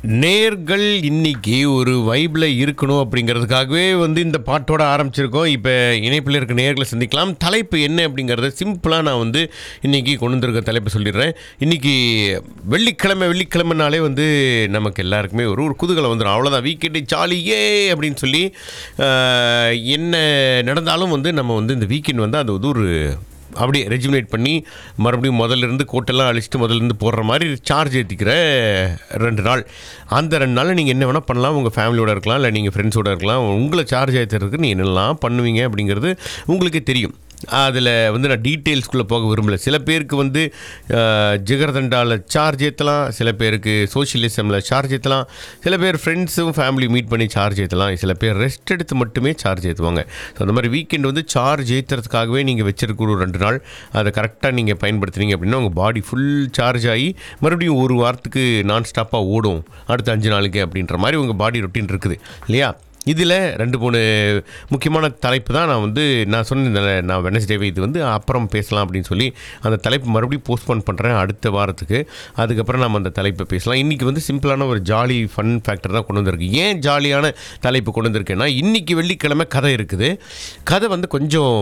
நேர்கள் இன்னைக்கு ஒரு வைபில் இருக்கணும் அப்படிங்கிறதுக்காகவே வந்து இந்த பாட்டோட ஆரம்பிச்சிருக்கோம் இப்போ இணைப்பில் இருக்க நேர்களை சந்திக்கலாம் தலைப்பு என்ன அப்படிங்கிறத சிம்பிளாக நான் வந்து இன்னைக்கு கொண்டு வந்திருக்க தலைப்பு சொல்லிடுறேன் இன்னைக்கு வெள்ளிக்கிழமை வெள்ளிக்கிழமைனாலே வந்து நமக்கு எல்லாருக்குமே ஒரு ஒரு குதூகலம் வந்துடும் அவ்வளோதான் வீக்கெண்டு ஜாலியே அப்படின்னு சொல்லி ஆஹ், என்ன நடந்தாலும் வந்து நம்ம வந்து இந்த வீக்கெண்ட் வந்து அது வந்து ஒரு அப்படியே ரெஜிமினேட் பண்ணி மறுபடியும் முதல்ல இருந்து கோட்டெல்லாம் அழிச்சிட்டு முதல்ல இருந்து போடுற மாதிரி சார்ஜ் ஏற்றிக்கிற ரெண்டு நாள் அந்த ரெண்டு நாளில் நீங்கள் என்ன வேணால் பண்ணலாம் உங்கள் ஃபேமிலியோட இருக்கலாம் இல்லை நீங்கள் ஃப்ரெண்ட்ஸோட இருக்கலாம் உங்களை சார்ஜ் ஏற்றுறதுக்கு நீங்கள் என்னெல்லாம் பண்ணுவீங்க அப்படிங்கிறது உங்களுக்கே தெரியும் அதில் வந்து நான் டீட்டெயில்ஸ்குள்ளே போக விரும்பல சில பேருக்கு வந்து அஹ், ஜிகர்தண்டாவில் சார்ஜ் ஏற்றலாம் சில பேருக்கு சோஷியலிசமில் சார்ஜ் ஏற்றலாம் சில பேர் ஃப்ரெண்ட்ஸும் ஃபேமிலி மீட் பண்ணி சார்ஜ் ஏற்றலாம் சில பேர் ரெஸ்ட் எடுத்து மட்டுமே சார்ஜ் ஏற்றுவாங்க ஸோ அந்த மாதிரி வீக்கெண்ட் வந்து சார்ஜ் ஏற்றுறதுக்காகவே நீங்கள் வச்சிருக்க ஒரு ரெண்டு நாள் அதை கரெக்டாக நீங்கள் பயன்படுத்துனீங்க அப்படின்னா உங்கள் பாடி ஃபுல் சார்ஜ் ஆகி மறுபடியும் ஒரு வாரத்துக்கு நான் ஸ்டாப்பாக ஓடும் அடுத்த அஞ்சு நாளுக்கு அப்படின்ற மாதிரி உங்கள் பாடி ரொட்டீன் இருக்குது இல்லையா இதில் ரெண்டு மூணு முக்கியமான தலைப்பு தான் நான் வந்து நான் சொன்னேன் நான் வெனஸ்டேவே இது வந்து அப்புறம் பேசலாம் அப்படின்னு சொல்லி அந்த தலைப்பு மறுபடியும் போஸ்ட்போன் பண்ணுறேன் அடுத்த வாரத்துக்கு அதுக்கப்புறம் நம்ம அந்த தலைப்பை பேசலாம் இன்றைக்கி வந்து சிம்பிளான ஒரு ஜாலி ஃபன் ஃபேக்டர் தான் கொண்டு வந்திருக்கு ஏன் ஜாலியான தலைப்பு கொண்டு வந்திருக்கேன்னா இன்றைக்கி வெள்ளிக்கிழமை கதை இருக்குது கதை வந்து கொஞ்சம்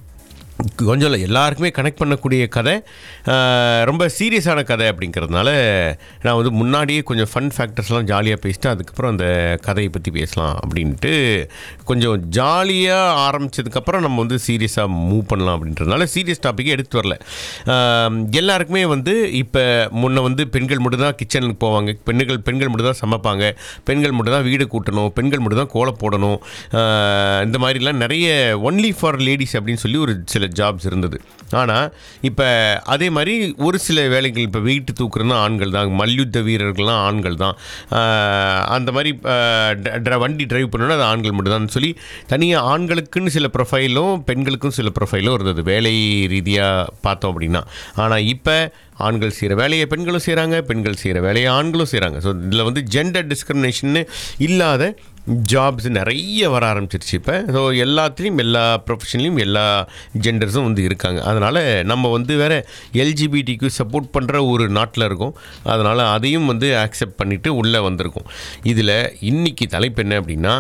கொஞ்சம் இல்லை எல்லாருக்குமே கனெக்ட் பண்ணக்கூடிய கதை ஆஹ், ரொம்ப சீரியஸான கதை அப்படிங்கிறதுனால நான் வந்து முன்னாடியே கொஞ்சம் ஃபன் ஃபேக்டர்ஸ்லாம் ஜாலியாக பேசிட்டு அதுக்கப்புறம் அந்த கதையை பற்றி பேசலாம் அப்படின்ட்டு கொஞ்சம் ஜாலியாக ஆரம்பித்ததுக்கப்புறம் நம்ம வந்து சீரியஸாக மூவ் பண்ணலாம் அப்படின்றதுனால சீரியஸ் டாப்பிக்கே எடுத்து வரல ஆஹ், எல்லாருக்குமே வந்து இப்போ முன்ன வந்து பெண்கள் மட்டும்தான் கிச்சனுக்கு போவாங்க பெண்கள் பெண்கள் மட்டும்தான் சமைப்பாங்க பெண்கள் மட்டும்தான் வீடு கூட்டணும் பெண்கள் மட்டும்தான் கோலம் போடணும் ஆஹ், இந்த மாதிரிலாம் நிறைய ஒன்லி ஃபார் லேடிஸ் அப்படின்னு சொல்லி ஒரு சில ஜாப்ஸ் இருந்தது ஆனால் இப்போ அதே மாதிரி ஒரு சில வேலைகள் இப்போ வெயிட் தூக்குறதுனா ஆண்கள் தான் மல்யுத்த வீரர்கள்லாம் ஆண்கள் தான் ஆஹ், அந்த மாதிரி ஆஹ், ட- ட- வண்டி டிரைவ் பண்ணணும் அது ஆண்கள் மட்டும்தான் சொல்லி தனியாக ஆண்களுக்குன்னு சில ப்ரொஃபைலும் பெண்களுக்கும் சில ப்ரொஃபைலும் இருந்தது வேலை ரீதியாக பார்த்தோம் அப்படின்னா ஆனால் இப்போ ஆண்கள் செய்கிற வேலையை பெண்களும் செய்கிறாங்க பெண்கள் செய்கிற வேலையை ஆண்களும் செய்கிறாங்க ஸோ இதில் வந்து ஜெண்டர் டிஸ்கிரிமினேஷன் இல்லாத ஜாப்ஸ் நிறைய வர ஆரம்பிச்சிருச்சு இப்போ ஸோ எல்லாத்துலேயும் எல்லா ப்ரொஃபஷன்லேயும் எல்லா ஜெண்டர்ஸும் வந்து இருக்காங்க அதனால் நம்ம வந்து வேறு எல்ஜிபிடிக்கு சப்போர்ட் பண்ணுற ஒரு நாட்டில் இருக்கோம் அதனால் அதையும் வந்து அக்செப்ட் பண்ணிவிட்டு உள்ளே வந்திருக்கோம் இதில் இன்னைக்கு தலைப்பு என்ன அப்படின்னா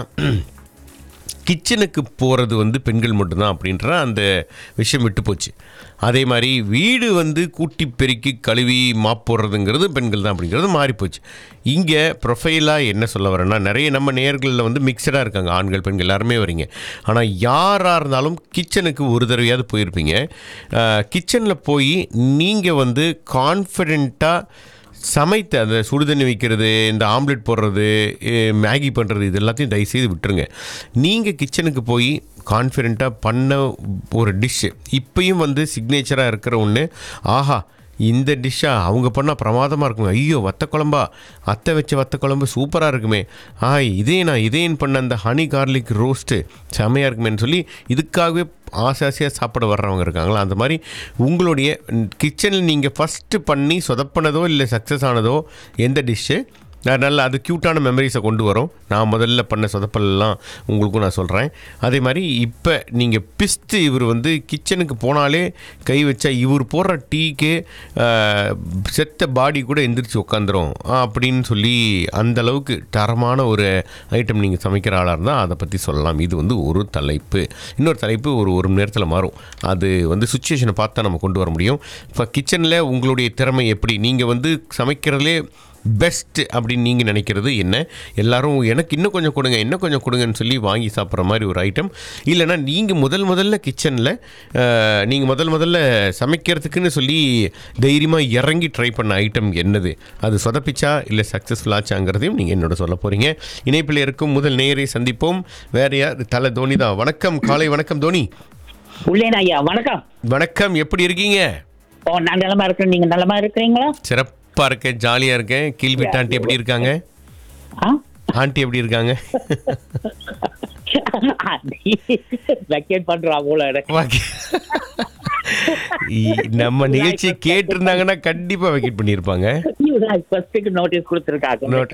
கிச்சனுக்கு போகிறது வந்து பெண்கள் மட்டும்தான் அப்படின்ற அந்த விஷயம் விட்டு போச்சு அதே மாதிரி வீடு வந்து கூட்டி பெருக்கி கழுவி மாப் போடுறதுங்கிறது பெண்கள் தான் அப்படிங்கிறது மாறி போச்சு இங்கே ப்ரொஃபைலாக என்ன சொல்ல வரேன்னா நிறைய நம்ம நேர்களில் வந்து மிக்சடாக இருக்காங்க ஆண்கள் பெண்கள் எல்லாருமே வரீங்க ஆனால் யாராக இருந்தாலும் கிச்சனுக்கு ஒரு தடவையாவது போயிருப்பீங்க கிச்சனில் போய் நீங்கள் வந்து கான்ஃபிடெண்ட்டாக சமைத்து அந்த சுடுதண்ணி வைக்கிறது இந்த ஆம்லெட் போடுறது எ, மேகி பண்ணுறது இது எல்லாத்தையும் தயவுசெய்து விட்டுருங்க நீங்கள் கிச்சனுக்கு போய் கான்ஃபிடெண்ட்டாக பண்ண ஒரு டிஷ்ஷு இப்பயும் வந்து சிக்னேச்சராக இருக்கிற ஒன்று ஆஹா இந்த டிஷ்ஷா அவங்க பண்ணால் பிரமாதமாக இருக்குங்க ஐயோ வத்த குழம்பா அத்தை வச்ச வத்த குழம்பு சூப்பராக இருக்குமே ஆ இதே நான் இதேன் பண்ண அந்த ஹனி கார்லிக் ரோஸ்ட்டு செமையாக இருக்குமேன்னு சொல்லி இதுக்காகவே ஆசை ஆசையாக சாப்பிட வர்றவங்க இருக்காங்களா அந்த மாதிரி உங்களுடைய கிச்சனில் நீங்கள் ஃபஸ்ட்டு பண்ணி சொதப்பினதோ இல்லை சக்ஸஸ் ஆனதோ எந்த டிஷ்ஷு நல்ல அது க்யூட்டான மெமரிஸை கொண்டு வரும் நான் முதல்ல பண்ண சொதப்பல்லாம் உங்களுக்கும் நான் சொல்கிறேன் அதே மாதிரி இப்போ நீங்கள் பிஸ்து இவர் வந்து கிச்சனுக்கு போனாலே கை வச்சா இவர் போடுற டீக்கு ஆஹ், செத்த பாடி கூட எந்திரிச்சு உட்காந்துரும் அப்படின்னு சொல்லி அந்த அளவுக்கு தரமான ஒரு ஐட்டம் நீங்கள் சமைக்கிற ஆளாக இருந்தால் அதை பற்றி சொல்லலாம் இது வந்து ஒரு தலைப்பு இன்னொரு தலைப்பு ஒரு ஒரு மணி நேரத்தில் மாறும் அது வந்து சுச்சுவேஷனை பார்த்தா நம்ம கொண்டு வர முடியும் இப்போ கிச்சனில் உங்களுடைய திறமை எப்படி நீங்கள் வந்து சமைக்கிறதுலே பெஸ்ட் அப்படின்னு நீங்கள் நினைக்கிறது என்ன எல்லாரும் எனக்கு இன்னும் கொஞ்சம் கொடுங்க இன்னும் கொஞ்சம் கொடுங்கன்னு சொல்லி வாங்கி சாப்பிட்ற மாதிரி ஒரு ஐட்டம் இல்லைன்னா நீங்கள் முதல் முதல்ல கிச்சனில் நீங்கள் முதல் முதல்ல சமைக்கிறதுக்குன்னு சொல்லி தைரியமாக இறங்கி ட்ரை பண்ண ஐட்டம் என்னது அது சொதப்பிச்சா இல்லை சக்ஸஸ்ஃபுல் ஆச்சாங்கிறதையும் நீங்கள் என்னோட சொல்ல போகிறீங்க இணைப்பில் இருக்கும் முதல் நேரை சந்திப்போம் வேற யார் தலை தோனி தான் வணக்கம் காலை வணக்கம் தோனி உள்ளேன் ஐயா வணக்கம் வணக்கம் எப்படி இருக்கீங்க ஓ நான் நலமா இருக்கேன் நீங்க நலமா இருக்கிறீங்களா சிறப்பாக இருக்கேன் ஜாலியாக இருக்கேன் கீழ்விட்டு ஆண்டி எப்படி இருக்காங்க ஆ? ஆண்டி எப்படி இருக்காங்க வெக்கேட் பண்றா போல எனக்கு. வாக்கி- இ- நம்ம நிகழ்ச்சி கேட்டிருந்தாங்கன்னா கண்டிப்பா வெக்கெட் பண்ணியிருப்பாங்க இவதான் ஃபர்ஸ்ட்டுக்கு நோட்டீஸ் கொடுத்துருக்காங்க நோட்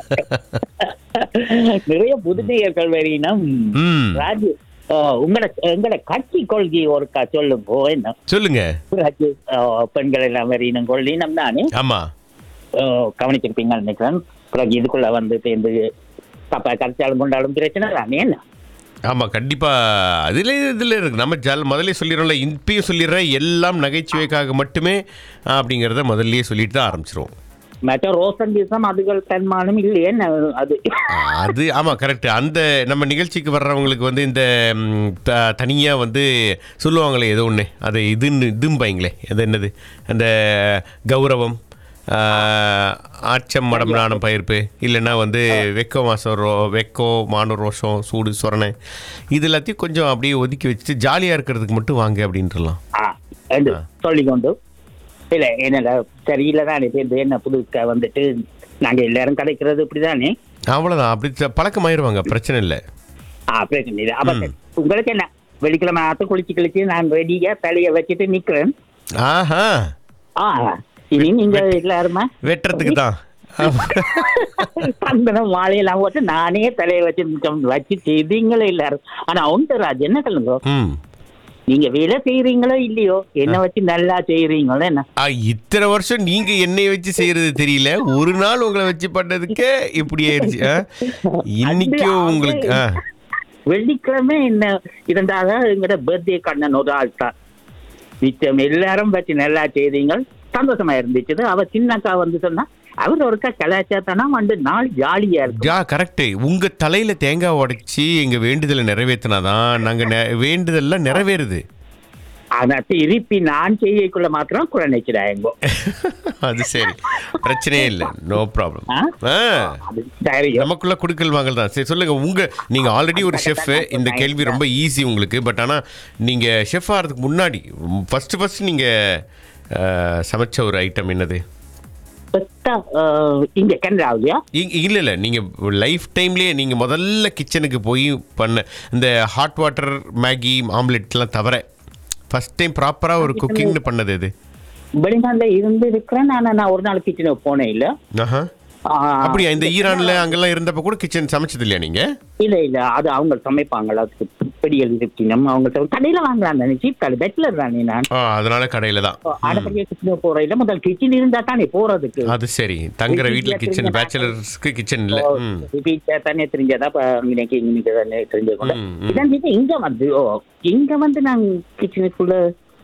நிறைய புதுநேயர்கள் வரையினம் ம் ராஜு ஓ, உங்களோட எங்களோட கட்சி கொள்கை ஒருக்கா சொல்லுங்க என்ன சொல்லுங்க ராஜு ஓ, பெண்கள் எல்லாம் வரையினம் கொள்கை நம் தானே ஆமா ஓ, கவனிச்சிருப்பீங்கன்னு நினைக்கிறேன் பிறகு இதுக்குள்ள வந்து சேர்ந்து தப்பா கரைச்சாலும் கொண்டாலும் பிரச்சனை தானே என்ன ஆமாம் கண்டிப்பாக அதில் இதில் இருக்கு நம்ம ஜல் முதல்ல சொல்லிடுறோம்ல இப்பயும் சொல்லிடுறேன் எல்லாம் நகைச்சுவைக்காக மட்டுமே அப்படிங்கிறத முதல்லயே சொல்லிட்டு தான் ஆரம்பிச்சிருவோம் மற்ற ரோசன் கீசம் அதுகள் தன்மானம் இல்லையே என்ன அது அது ஆமாம் கரெக்ட் அந்த நம்ம நிகழ்ச்சிக்கு வர்றவங்களுக்கு வந்து இந்த ம், த தனியாக வந்து சொல்லுவாங்களே ஏதோ ஒன்று அதை இதுன்னு இதும்பாங்களே அது என்னது அந்த கௌரவம் ஆ, ஆச்சம் மடம் நாணம் பயிர்ப்பு இல்லைன்னா வந்து வெக்கோ மாசம் ரோ வெக்கோ மானு ரோஷம் சூடு சொரணை இது எல்லாத்தையும் கொஞ்சம் அப்படியே ஒதுக்கி வச்சுட்டு ஜாலியாக இருக்கிறதுக்கு மட்டும் வாங்க அப்படின்றலாம் ஆ என்று சொல்லிக்கொண்டு இல்ல என்ன சரியில்லை தானே பேர் என்ன புதுக்க வந்துட்டு நாங்க எல்லாரும் கிடைக்கிறது இப்படிதானே அவ்வளோதான் அப்படி த- பழக்கமாயிருவாங்க பிரச்சனை இல்லை ஆ பிரச்சனை இல்லை அப்ப சரி. உங்களுக்கு என்ன வெள்ளிக்கிழமை ஆத்து குளிச்சு கிழிச்சு நான் ரெடியா தலையை வச்சுட்டு நிக்கிறேன் ஆஹா ஆ இனி நீங்க எல்லாருமா வெட்டுறதுக்கு தான் சந்தனம் மாலையெல்லாம் போட்டு நானே தலையை வச்சு நிக்க- வச்சு செய்தீங்களோ எல்லாரும் ஆனா உண்டு ராஜ் என்ன சொல்லுங்க ம் நீங்க வேலை செய்யறீங்களோ இல்லையோ என்ன வச்சு நல்லா செய்யறீங்களோ என்ன ஆ, இத்தனை வருஷம் நீங்க என்னைய வச்சு செய்யறது தெரியல ஒரு நாள் உங்களை வச்சு பண்ணதுக்கே இப்படி ஆயிடுச்சு ஆ? இன்னைக்கும் அது உங்களுக்கு ஆ. வெள்ளிக்கிழமை என்ன இருந்தாக எங்கட பர்த்டே கண்ணன் ஒரு ஆள் தான் மிச்சம் எல்லாரும் பற்றி நல்லா செய்தீங்க சந்தோஷமா இருந்துச்சு அவ சின்னக்கா வந்து சொன்னா அவர் ஒருக்கா கலாச்சாரத்தானா வந்து நாள் ஜாலியா இருக்கும் ஜா கரெக்ட் உங்க தலையில தேங்காய் உடைச்சி எங்க வேண்டுதலை நிறைவேற்றினாதான் நாங்க நெ- வேண்டுதல்லாம் நிறைவேறுது ஆனா திருப்பி நான் செய்யக்குள்ள மாத்திரம் குழந்தைக்கிறாங்க அது சரி பிரச்சனையே இல்லை நோ ப்ராப்ளம் ஆ? அது சரி நமக்குள்ள குடுக்கல் வாங்கல் தான் சரி சொல்லுங்க உங்க நீங்க ஆல்ரெடி ஒரு ஷெஃப் இந்த கேள்வி ரொம்ப ஈஸி உங்களுக்கு பட் ஆனா நீங்க ஷெஃப் ஆகிறதுக்கு முன்னாடி ஃபர்ஸ்ட் ஃபர்ஸ்ட் நீங்க ஆ, சமைச்ச ஒரு ஐட்டம் என்னது பெத்தா, அஹ், இங்க கனடாவியா இ- இல்ல இல்ல நீங்க லைஃப் டைம்லயே நீங்க முதல்ல கிச்சனுக்கு போய் பண்ண இந்த ஹாட் வாட்டர் மேகி ஆம்லெட்லாம் தவிர ஃபர்ஸ்ட் டைம் ப்ராப்பரா ஒரு குக்கிங்னு பண்ணது இது வெளிநாட்டுல இருந்து இருக்கிறேன் ஆனா நான் ஒரு நாள் கிச்சனுக்கு போனேன் இல்ல ஆஹா ஆ, அப்படியா இந்த ஈரான்ல அங்கெல்லாம் இருந்தப்ப கூட கிச்சன் சமைச்சது இல்லையா நீங்க இல்ல இல்ல அது அவங்க சமைப்பாங்க அதுக்கு பெடிகள் இருக்கணும் அவங்க சமை- கடையில வாங்கலாம் தானே சீப் கடை பெட்லர் தானே நான் ஆ அதனால கடையில தான் அடப்படியா கிச்சன் போற இல்ல முதல் கிச்சன் இருந்தா தானே போறதுக்கு அது சரி தங்குற வீட்ல வீட்ல கிச்சன் தெரிஞ்ச பேச்சுலர்ஸ்க்கு கிச்சன் இல்ல ம் வீட்டை தானே தெரிஞ்சதா இப்ப இன்னைக்கு இன்னைக்கு தானே தெரிஞ்சுக்கொள்ள ம், ம். இதான் இது இங்க வந்து ஓ இங்க வந்து நான் கிச்சனுக்குள்ள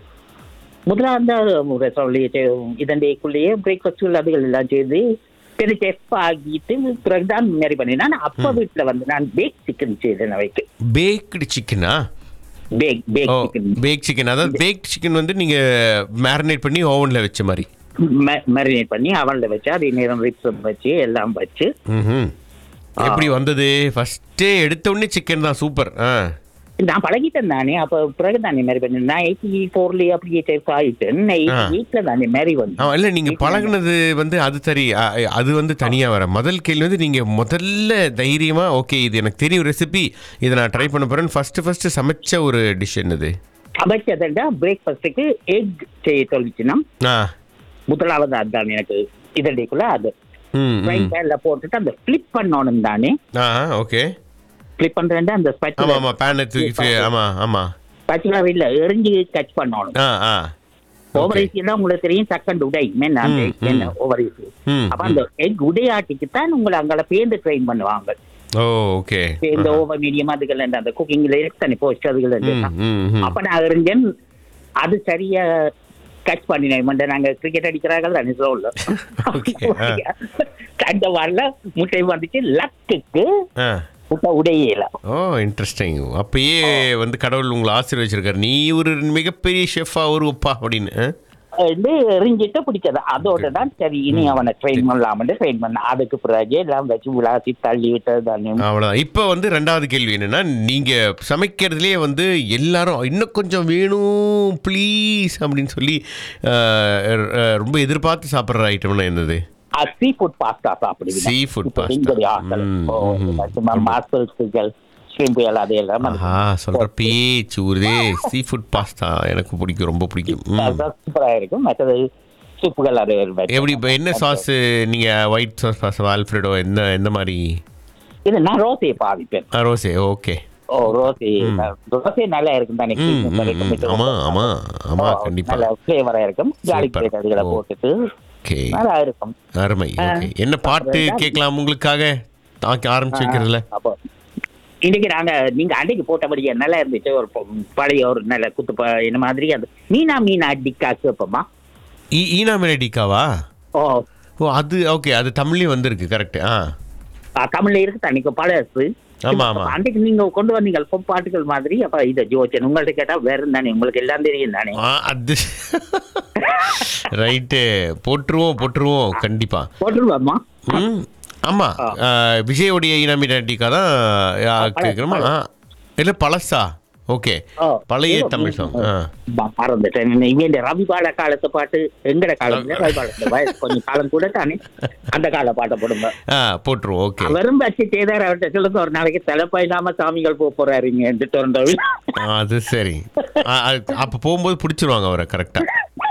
முதல்ல அந்த சொல்லி இதண்டைக்குள்ளேயே பிரேக்ஃபாஸ்ட் அதுகள் எல்லாம் செய்து பெரிய செஃப் ஆகிட்டு பிறகுதான் மேரி பண்ணினேன் ஆனா அப்பா வீட்டுல வந்து நான் பேக் சிக்கன் செய்தேன் அவைக்கு பேக்டு சிக்கனா bake bake oh chicken bake chicken அதாவது பேக் சிக்கன் வந்து நீங்க மேரினேட் பண்ணி ஓவன்ல வச்ச மாதிரி மேரினேட் பண்ணி அவன்ல வச்சு அதே நேரம் ரிப்ஸ் வச்சு எல்லாம் வச்சு ம்ஹும். எப்படி வந்தது ஃபர்ஸ்டே எடுத்த உடனே சிக்கன் தான் சூப்பர் ஆ நான் பழகிட்டேன் தானே அப்ப பிறகு தானே மேரி பண்ணேன் நான் எயிட்டி ஃபோர்லயே அப்படியே செஃப் ஆயிட்டேன் எயிட்டி ஆ. எயிட்ல தானே மேரி வந்து ஆ இல்லை நீங்கள் பழகுனது வந்து அது சரி அ, அது வந்து தனியாக வர முதல் கேள்வி வந்து நீங்கள் முதல்ல தைரியமாக ஓகே இது எனக்கு தெரியும் ரெசிபி இதை நான் ட்ரை பண்ண போகிறேன்னு ஃபஸ்ட்டு ஃபஸ்ட்டு சமைச்ச ஒரு டிஷ் என்னது சமைச்சதுண்டா பிரேக்ஃபாஸ்ட்டுக்கு எக் செய்ய சொல்லிச்சுன்னா ஆ முதலாவது அதுதான் எனக்கு இதழைக்குள்ள அது ம் ஃப்ரை ம். பேன்ல போட்டுட்டு அந்த ஃபிளிப் பண்ணணும் தானே ஆ ஓகே ஃபிளிப் பண்றேன் அந்த ஆமாம் ஸ்பெஷல் ஆமாம் பேனை தூக்கி ஆமாம் ஆமாம் ஸ்பெஷலா இல்ல எரிஞ்சு கட் பண்ணணும் ஆ ஆ ஓவர் தான் உங்களுக்கு தெரியும் சக்கண்ட் உடை என்ன அந்த ம், egg என்ன ஓவர் ம் அப்ப அந்த எக் உடையாட்டிக்கு தான் உங்களை அங்கே பேந்து ட்ரெயின் பண்ணுவாங்க ஓ ஓகே இந்த ஓவர் மீடியம் அதுகள் அந்த- அந்த குக்கிங்ல இருக்கு தானே போஸ்ட் அதுகள் ம் எல்லாம். ம் ம் அப்ப நான் எறிஞ்சேன் அது சரியா கட் பண்ணினேன் மண்ட நாங்க கிரிக்கெட் அடிக்கிறாங்க தானே சொல்ல Okay, ஆ. கண்ட வரல முட்டை வந்துச்சு லக்குக்கு ஆ முட்டை உடையல ஓ இன்ட்ரெஸ்டிங் அப்பயே வந்து கடவுள் உங்களை ஆசீர்வச்சிருக்காரு நீ ஒரு மிகப்பெரிய ஷெஃபா வருவப்பா அப்படின்னு ஆ? வந்து எரிஞ்சிட்டு பிடிச்சது அதோட தான் சரி இனி அவனை ட்ரெயின் பண்ணலாம்னு ட்ரெயின் பண்ண அதுக்கு பிறகு எல்லாம் வச்சு விளாசி தள்ளி விட்டது தானே அவ்வளோதான் இப்போ வந்து ரெண்டாவது கேள்வி என்னன்னா நீங்கள் சமைக்கிறதுலேயே வந்து எல்லாரும் இன்னும் கொஞ்சம் வேணும் ப்ளீஸ் அப்படின்னு சொல்லி அஹ், அஹ், ரொம்ப எதிர்பார்த்து சாப்பிட்ற ஐட்டம்னா என்னது சீ ஃபுட் பாஸ்தா சாப்பிடுவீங்க சீ ஃபுட் இப்ப எங்களுடைய ஆட்கள். ஓ, சும்மா மாஸ்டர்ஸ்கள் ஷ்ரிம்பு எல்லாம் அது எல்லாம் அது ஆஹா சொல்கிற பேச்சு ஊருதே சீ ஃபுட் பாஸ்தா எனக்கு பிடிக்கும் ரொம்ப பிடிக்கும் ம். அதான் சூப்பரா இருக்கும் மற்றது சூப்புகள் அது வச்சு. எப்படி இப்போ என்ன சாஸ் நீங்கள் ஒயிட் சாஸ் சாஸ் ஆல்ஃப்ரெடோ எந்த எந்த மாதிரி இது நான் ரோசையை பாவிப்பேன் ஆ, ரோஸே ஓகே ஓ ரோசி ரோசே நல்லா இருக்கும் தானே ம், ம், ம். ஆமா, ஆமா, ஆமா, கண்டிப்பா. நல்ல ஃப்ளேவரா இருக்கும் கார்லிக் Super. பேஸ்ட் அதுகளை ஓ. போட்டுட்டு ஓகே நல்லா இருக்கும் அருமை ஓகே என்ன பாட்டு கேட்கலாம் உங்களுக்காக தாக்கி ஆரம்பிச்சு வைக்கிறதுல அப்போ இன்னைக்கு நாங்க நீங்க அன்னைக்கு போட்டபடியே நல்லா இருந்துச்சு ஒரு பொ- பழைய ஒரு நல்ல குத்து ப- என்ன மாதிரி அது மீனா மீனா டிக்கா கேட்போமா ஈ- ஈனா மெலடிக்காவா ஓ ஓ அது ஓகே அது தமிழ்லயும் வந்திருக்கு கரெக்ட் ஆ ஆ, தமிழ்ல இருக்கு அன்னைக்கு பழசு ஆமா ஆமா அப்ப அன்னைக்கு நீங்க கொண்டு வந்தீங்க பொப் பாட்டுகள் மாதிரி அப்ப இத ஜோச்சன் உங்கள்ட்ட கேட்டா வேற தானே உங்களுக்கு எல்லாம் தெரியும் தானே ஆ, அது ரைட்டு போட்டுருவோம் போட்டுருவோம் கண்டிப்பா போட்டுருவாமா ம் ஆமா ஆ, விஜயோடைய இனமினாட்டிக்கா தான் ஆ, பழசு, கேட்குறோமா ஆ, இல்ல பழசா ஓகே ஓ, பழைய ஏதோ, தமிழ் சாங் ஆ ம- மறந்துட்டேன் இவன் இந்த ரவி பாட காலத்து பாட்டு எங்கட காலத்துல ரவி பாட வயசு கொஞ்சம் காலம் கூட தானே அந்த கால பாட்டை போடுங்க ஆ போட்டுருவோம் ஓகே அவரும் வச்சு செய்தார் அவர்கிட்ட சொல்லுங்க ஒரு நாளைக்கு தலைப்பா இல்லாம சாமிகள் போக போறாருங்க டொரண்டோவில் அது சரி ஆ, அது- அப்ப போகும்போது பிடிச்சிருவாங்க அவரை கரெக்டா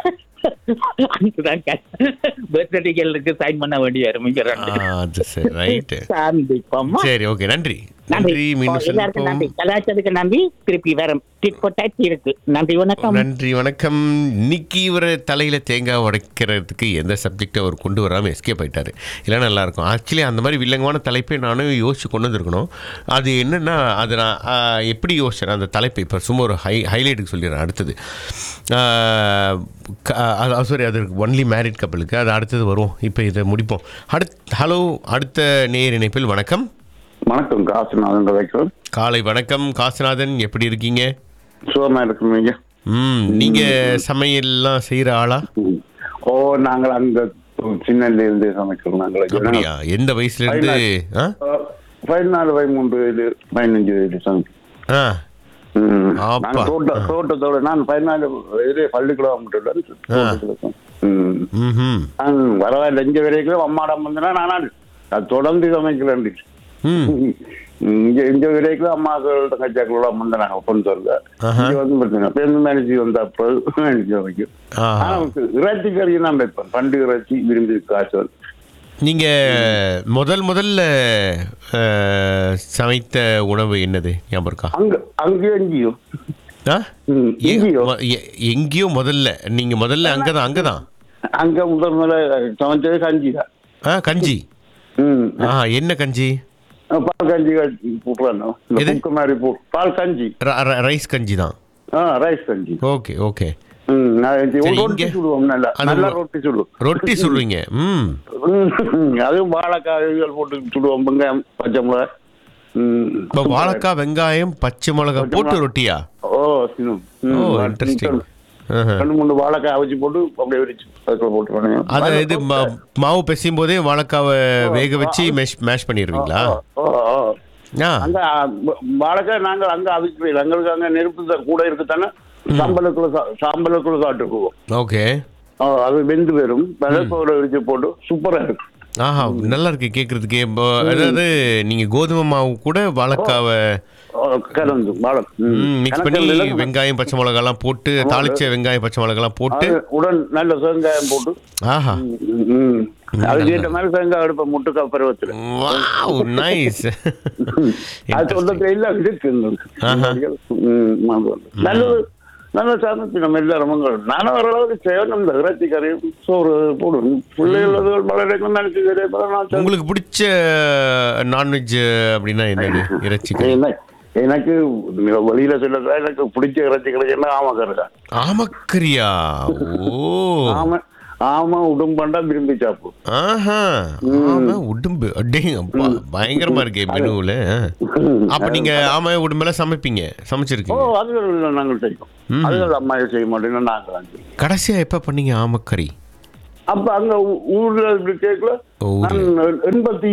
பர்த்டேகளுக்கு சைன் பண்ண வேண்டிய அது சரி ரைட்டு சாமி தீபமா சரி ஓகே நன்றி நன்றி நன்றி மீண்டும் எல்லாருக்கும் நன்றி சந்திப்போம் கலாச்சாரத்துக்கு நன்றி திருப்பி வேற டிட் for tat இருக்கு நன்றி வணக்கம் நன்றி வணக்கம் இன்னைக்கு இவர் தலையில தேங்காய் உடைக்கிறதுக்கு எந்த சப்ஜெக்டை அவர் கொண்டு வராமல் எஸ்கேப் ஆயிட்டாரு இல்லை நல்லா இருக்கும் ஆக்சுவலி அந்த மாதிரி வில்லங்கமான தலைப்பை நானும் யோசிச்சு கொண்டு வந்திருக்கணும் அது என்னன்னா அது நான் ஆ, எப்படி யோசிச்சேன் அந்த தலைப்பு இப்போ சும்மா ஒரு ஹை ஹைலைட்டுக்கு சொல்லிடுறேன் அடுத்தது சாரி அது ஒன்லி மேரிட் கப்பலுக்கு அது அடுத்தது வரும் இப்போ இதை முடிப்போம் அடுத் ஹலோ அடுத்த நேர் இணைப்பில் வணக்கம் வணக்கம் காசுநாதன் வைக்கிறோம் காலை வணக்கம் காசுநாதன் எப்படி இருக்கீங்க சுகமா இருக்குங்க ம் நீங்கள் சமையல்லாம் செய்கிற ஆளா ஓ நாங்கள் அந்த சின்னல இருந்து சமைக்கிறோம் நாங்கள் அப்படியா எந்த வயசுல இருந்து ஆ பதினாலு பதிமூன்று வயது பதினஞ்சு வயது சமைக்கிறோம் ஆ ம். அப்பா. நாங்க தோட்ட தோட்டத்தோட நான் பதினாலு வயது பள்ளிக்கூடம் மட்டும் ம் ம் நான் வரவாயில்ல இங்க வரைக்கும் அம்மாடம் வந்தனா நான் அது தொடர்ந்து சமைக்கிறேன் ம் இங்க இங்க வரைக்கும் அம்மா தங்கச்சாக்களோட வந்து நாங்க கொண்டு வரல ஆஹா. இங்க வந்து பார்த்தீங்கன்னா பேருந்து மேனேஜ் வந்த அப்போ மேனேஜ் சமைக்கும் ஆ ஆனா இறைச்சி கறி தான் வைப்பேன் பண்டு இறைச்சி விரும்பி காய்ச்சல் நீங்கள் முதல் முதல்ல ஆ, சமைத்த உணவு என்னது ஞாபகம் இருக்கா அங்க அங்கேயும் எங்கேயும் ஆ ம், எ- எங்கேயோ மொ- எ- எங்கேயோ முதல்ல நீங்கள் முதல்ல அங்கே தான் அங்கே தான் அங்க முதல் முதல்ல சமைச்சது கஞ்சி தான் ஆ கஞ்சி ம் ஆ என்ன கஞ்சி பால் கஞ்சி போட்டுறாங்க இந்த எது? புக்கு மாதிரி போ பால் கஞ்சி ர- ர- ரைஸ் கஞ்சி தான் ஆ ரைஸ் கஞ்சி ஓகே ஓகே ம் நான் இது சரி, ரொட்டி இங்க? சுடுவோம் நல்லா அது நல்லா ரொ- ரொட்டி சுடுவோம் ரொட்டி சொல்லுவீங்க ம் ம், அதுவும் வாழைக்காய்கள் போட்டு சுடுவோம் வெங்காயம் பச்சை மிளகாய் ம். இப்போ வாழைக்காய் வெங்காயம் பச்சை மிளகாய் போட்டு ரொட்டியா ஓ சின்னம். ம், ஓ வா- இன்ட்ரெஸ்டிங் ரெண்டு மூணு வாழைக்காய் அவிச்சு போட்டு அப்படியே விரிச்சு அதுக்குள்ள போட்டுருவாங்க அது இது ம- மாவு பிசையும் போதே வாழைக்காவை வேக வச்சு மேஷ் மேஷ் பண்ணிடுவீங்களா ஓ, ஓ. ஆ அங்க ஆ, வ- வாழைக்காய் நாங்கள் அங்க அவிக்கிறோம் எங்களுக்கு அங்க நெருப்பு தான் கூட இருக்குதானே சாம்பலுக்குள்ள சா- சாம்பலுக்குள்ள சாப்பிட்டுக்குவோம் ஓகே ஓ, அது வெந்து வரும் வெள்ளத்தோட விரிச்சு போட்டு சூப்பரா இருக்கும் ஆஹா நல்லா இருக்கு கேட்குறதுக்கே இப்போ அதாவது நீங்கள் கோதுமை மாவு கூட வாழைக்காவை ஓ, கலந்து வாழை ம். மிக்ஸ் பண்ணி கணக்கில் இல்லை. வெங்காயம் பச்சை மிளகாலாம் போட்டு தாளிச்ச வெங்காயம் பச்சை மிளகாலாம் போட்டு அது உடன் நல்ல தேங்காயம் போட்டு ஆஹா ம், ம். அதுக்கு ஏற்ற மாதிரி தேங்காய் எடுப்பேன் முட்டுக்கா பருவத்தில் வாவ் நைஸ் அது சொல்லத்துல எல்லாம் இருக்கு ஆஹா. ம், அது வந்து. நல்லது நல்ல சாதனத்தை நம்ம எல்லாரும் நானும் ஓரளவுக்கு செய்யணும் இந்த இறைச்சி கறி சோறு போடுவோம் பிள்ளைகள் வளர்க்கும் நினைச்சு கறி அப்புறம் நான் செஞ்சு- உங்களுக்கு பிடிச்ச நான்வெஜ் அப்படின்னா என்னது இறைச்சி கறி என்ன- எனக்கு வெளியில சொல்ல எனக்கு பிடிச்ச இறைச்சி கிடைக்குன்னா ஆமா கருக்கா ஆமக்கரியா ஓ ஆமா ஆமா உடம்பண்டா விரும்பி சாப்பிடும் ஆஹா ஆமா உடும்பு அடேங்க அப்பா பயங்கரமா இருக்கே மெனுவில் அப்ப நீங்க ஆமா உடும்பெல்லாம் சமைப்பீங்க ஓ சமைச்சிருக்கீங்க அது நாங்கள் செய்வோம் ம். அது அம்மா செய்ய மாட்டேன்னா நாங்கள் தான் செய்வோம். கடைசியா எப்ப பண்ணீங்க ஆமக்கறி அப்ப அங்க ஊ- ஊர்ல இப்படி கேட்கல ஓ, ஊர்ல. நான் எண்பத்தி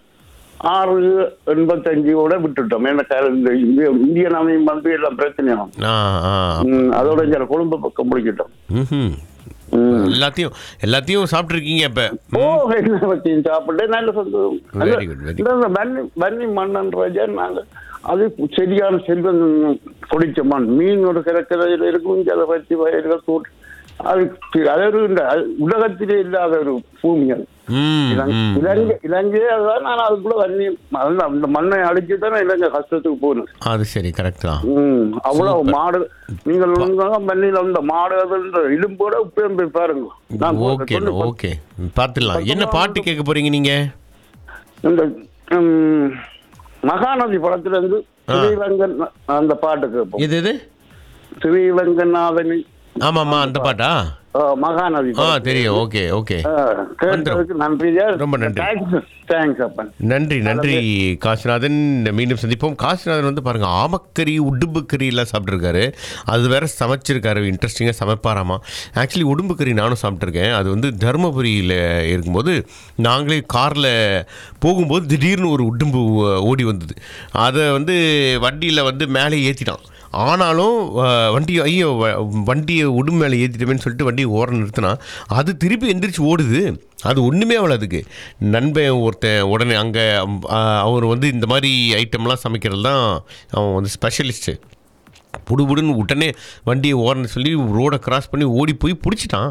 ஆறு எண்பத்தஞ்சோட விட்டுட்டோம் ஏன்னா க- இந்த இந்திய இந்திய நாமையும் வந்து எல்லாம் பிரச்சனையாகும் ஆ ஆ ம், அதோட இங்க கொழும்பு பக்கம் முடிக்கிட்டோம் ம்ஹும். ம். எல்லாத்தையும் எல்லாத்தையும் சாப்பிட்ருக்கீங்க இப்ப ஓ என்ன வச்சு சாப்பிட்டு நல்ல சந்தோஷம் Very good, very good. இந்த வன்னி வன்னி மன்னன் ராஜா நாங்க அது சரியான செல்வம் குடிச்ச மண் மீன் ஒரு கிடக்கிறதுல இருக்கும் சில பற்றி வயல்கள் தோட்டு அது அது ஒரு இந்த உலகத்திலே இல்லாத ஒரு பூமி அது ம் இலங்கை ம் இலங்கை இலங்கையே அதுதான் நான் அதுக்குள்ள வன்னி அந்த அந்த மண்ணை அடிச்சு தானே இலங்கை கஷ்டத்துக்கு போகணும் அது சரி கரெக்ட் தான் ம் அவ்வளவு மாடு நீங்கள் ஒழுங்காக மண்ணில் அந்த மாடு அதுன்ற இலும்போட உப்பையும் போய் பாருங்க நான் ஓகே சொல்லு- ஓகே பார்த்துடலாம் என்ன பாட்டு கேட்க போறீங்க நீங்க இந்த ம், மகாநதி படத்துல இருந்து ஸ்ரீலங்கன் அந்த பாட்டு கேட்போம் எது எது ஸ்ரீலங்கநாதனி ஆமாம்மா அந்த பாட்டா ஆ, மகாநதி ஆ தெரியும் ஓகே ஓகே ஆ, கேட்டதுக்கு நன்றி ரொம்ப நன்றி. தேங்க்ஸ் அப்பன் நன்றி நன்றி காசிநாதன் மீண்டும் சந்திப்போம் காசிநாதன் வந்து பாருங்க ஆமக்கறி உடும்பு கறி எல்லாம் சாப்பிட்ருக்காரு அது வேற சமைச்சிருக்காரு இன்ட்ரெஸ்டிங்காக சமைப்பாராமா ஆக்சுவலி உடும்பு கறி நானும் சாப்பிட்ருக்கேன் அது வந்து தருமபுரியில் இருக்கும்போது நாங்களே காரில் போகும்போது திடீர்னு ஒரு உடும்பு ஓ- ஓடி வந்தது அதை வந்து வண்டியில் வந்து மேலே ஏற்றிட்டான் ஆனாலும் அஹ், வண்டி ஐயோ வ- வண்டியை உடும் மேலே ஏற்றிட்டோமேன்னு சொல்லிட்டு வண்டியை ஓரம் நிறுத்தினா அது திருப்பி எந்திரிச்சு ஓடுது அது ஒன்றுமே அவ்வளோ அதுக்கு நண்பன் ஒருத்தன் உடனே அங்கே அவர் வந்து இந்த மாதிரி ஐட்டம்லாம் சமைக்கிறது தான் அவன் வந்து ஸ்பெஷலிஸ்ட்டு புடுபுடுன்னு உடனே வண்டியை ஓரன்னு சொல்லி ரோடை கிராஸ் பண்ணி ஓடி போய் பிடிச்சிட்டான்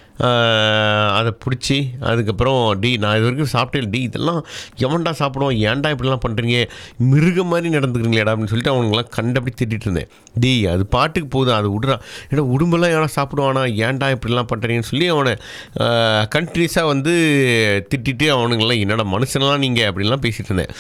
ஆஹ் அதை பிடிச்சி அதுக்கப்புறம் டி நான் இது வரைக்கும் சாப்பிட்டேன் டி இதெல்லாம் எவன்டா சாப்பிடுவோம் ஏன்டா இப்படிலாம் பண்ணுறீங்க மிருகம் மாதிரி நடந்துக்கிறீங்களேடா அப்படின்னு சொல்லிட்டு அவனுங்களாம் கண்டபடி திட்டிட்டு இருந்தேன் டி அது பாட்டுக்கு போதும் அது விடுறா ஏன்னா உடம்பெல்லாம் எவனா சாப்பிடுவானா ஏன்டா இப்படிலாம் பண்ணுறீங்கன்னு சொல்லி அவனை கண்டினியூஸாக வந்து திட்டிட்டு அவனுங்களாம் என்னடா மனுஷனெல்லாம் நீங்கள் அப்படின்லாம் பேசிகிட்டு இருந்தேன்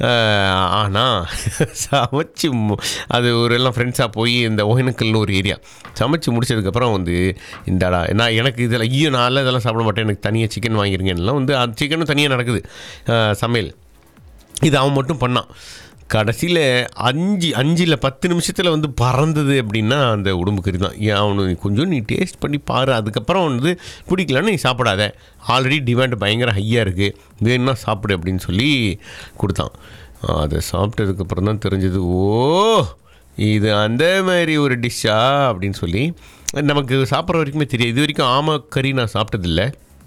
ஆனால் சமைச்சு மு- அது ஒரு எல்லாம் ஃப்ரெண்ட்ஸாக போய் இந்த ஒகேனக்கல்னு ஒரு ஏரியா சமைச்சு முடிச்சதுக்கப்புறம் வந்து இந்தாடா நான் எனக்கு இதில் ஐயோ நான் இதெல்லாம் சாப்பிட மாட்டேன் எனக்கு தனியாக சிக்கன் வாங்கிருங்கலாம் வந்து அது சிக்கனும் தனியாக நடக்குது அஹ், சமையல் இது அவன் மட்டும் பண்ணான் கடைசியில் அஞ்சு அஞ்சு இல்லை பத்து நிமிஷத்தில் வந்து பறந்தது அப்படின்னா அந்த உடம்பு கறி தான் ஏன் அவனு கொஞ்சம் நீ டேஸ்ட் பண்ணி பாரு அதுக்கப்புறம் வந்து பிடிக்கலன்னு நீ சாப்பிடாத ஆல்ரெடி டிமாண்ட் பயங்கர ஹையாக இருக்குது வேணும்னா சாப்பிடு அப்படின்னு சொல்லி கொடுத்தான் அதை சாப்பிட்டதுக்கப்புறம் தான் தெரிஞ்சது ஓ இது அந்த மாதிரி ஒரு டிஷ்ஷா அப்படின்னு சொல்லி நமக்கு சாப்பிட்ற வரைக்குமே தெரியும் இது வரைக்கும் ஆமக்கறி நான் சாப்பிட்டதில்லை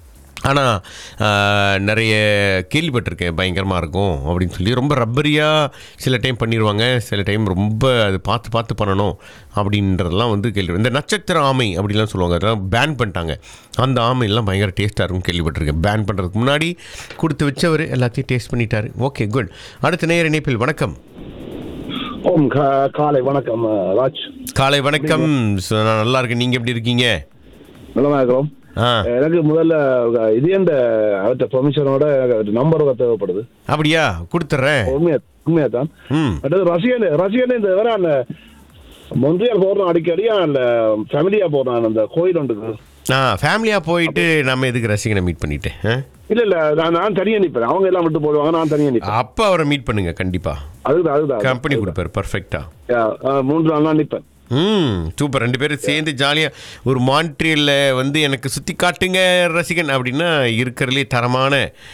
ஆனால் நிறைய கேள்விப்பட்டிருக்கேன் பயங்கரமாக இருக்கும் அப்படின்னு சொல்லி ரொம்ப ரப்பரியாக சில டைம் பண்ணிடுவாங்க சில டைம் ரொம்ப அது பார்த்து பார்த்து பண்ணணும் அப்படின்றதெல்லாம் வந்து கேள்வி இந்த நட்சத்திர ஆமை அப்படிலாம் சொல்லுவாங்க அதெல்லாம் பேன் பண்ணிட்டாங்க அந்த ஆமையெல்லாம் பயங்கர டேஸ்ட்டாக இருக்கும் கேள்விப்பட்டிருக்கேன் பேன் பண்ணுறதுக்கு முன்னாடி கொடுத்து வச்சவர் எல்லாத்தையும் டேஸ்ட் பண்ணிட்டாரு ஓகே குட் அடுத்த நேர இணைப்பில் வணக்கம் ஓம் கா- காலை வணக்கம் அஹ், ராஜ் காலை வணக்கம் சு- நான் நல்லா இருக்கேன் நீங்கள் எப்படி இருக்கீங்க நலமா இருக்கிறோம் ஆ எனக்கு முதல்ல அஹ், இது இந்த அவர்கிட்ட பெர்மிஷனோட நம்பர் தேவைப்படுது அப்படியா கொடுத்துட்றேன் உண்மையா உண்மையா தான் ம் அடுத்தது ரசிகன் ரசிகன் இந்த வேற அந்த மொன்றியால் போடுறோம் அடிக்கடி அந்த ஃபேமிலியா போடுறான் அந்த கோயில் ஒன்றுக்கு ஆ ஃபேமிலியாக போயிட்டு நம்ம எதுக்கு ரசிகனை மீட் பண்ணிட்டேன் ஆ இல்ல இல்ல நான் நான் தனியா நிப்பேன் அவங்க எல்லாம் விட்டு போடுவாங்க நான் தனியா நிப்பேன் அப்போ அவரை மீட் பண்ணுங்க கண்டிப்பா அதுதான் அதுதான் கம்பெனி கொடுப்பாரு பர்ஃபெக்டா Yeah, அஹ், மூன்று நாள் நான் நிப்பேன் ம் சூப்பர் ரெண்டு பேரும் சேர்ந்து ஜாலியாக ஒரு மான்ட்ரியலில் வந்து எனக்கு சுற்றி காட்டுங்க ரசிகன் அப்படின்னா இருக்கிறதுலே தரமான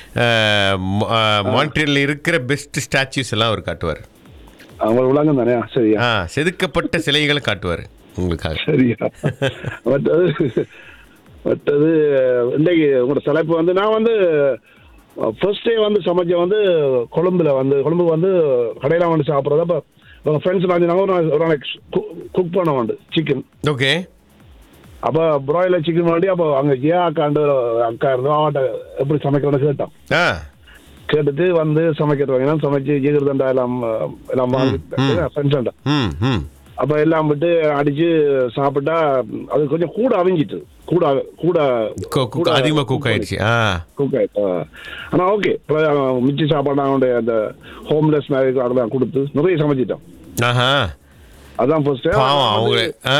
மான்ட்ரியலில் இருக்கிற பெஸ்ட் ஸ்டாச்சுஸ் எல்லாம் அவர் காட்டுவார் அவங்க விளங்கும் தானே சரியா ஆ செதுக்கப்பட்ட சிலைகளை காட்டுவார் உங்களுக்காக சரியா மற்றது மற்றது இன்றைக்கு உங்களோட தலைப்பு வந்து நான் வந்து ஃபர்ஸ்ட் டே வந்து சமைச்ச வந்து கொழும்புல வந்து கொழும்பு வந்து கடையில் வந்து சாப்பிட்றது அப்போ உங்கள் ஃப்ரெண்ட்ஸ் நான் ஒரு நாள் ஒரு நாளைக்கு குக் பண்ண வந்து சிக்கன் ஓகே அப்போ ப்ராய்லர் சிக்கன் வாண்டி அப்போ அங்கே ஜியா அக்காண்டு ஒரு அக்கா இருந்தோம் அவன்கிட்ட எப்படி சமைக்கிறோன்னு கேட்டான் ஆ கேட்டுட்டு வந்து சமைக்கிறவங்க தான் சமைச்சு ஜீகிருதண்டா எல்லாம் எல்லாம் வாங்கி ஃப்ரெண்ட்ஸ் ம் ம் அப்ப எல்லாம் விட்டு அடிச்சு சாப்பிட்டா அது கொஞ்சம் கூட அவிஞ்சிட்டு கூட கூட குக் அதிகமாக குக் ஆயிடுச்சு ஆ குக் ஆயிட்டு ஆனா ஓகே மிச்சி சாப்பாடு அவனுடைய அந்த ஹோம்லெஸ் மேரேஜ் அதெல்லாம் கொடுத்து நிறைய சமைச்சிட்டோம் ஆஹா அதான் ஃபர்ஸ்ட் பாவம் அவங்களே ஆ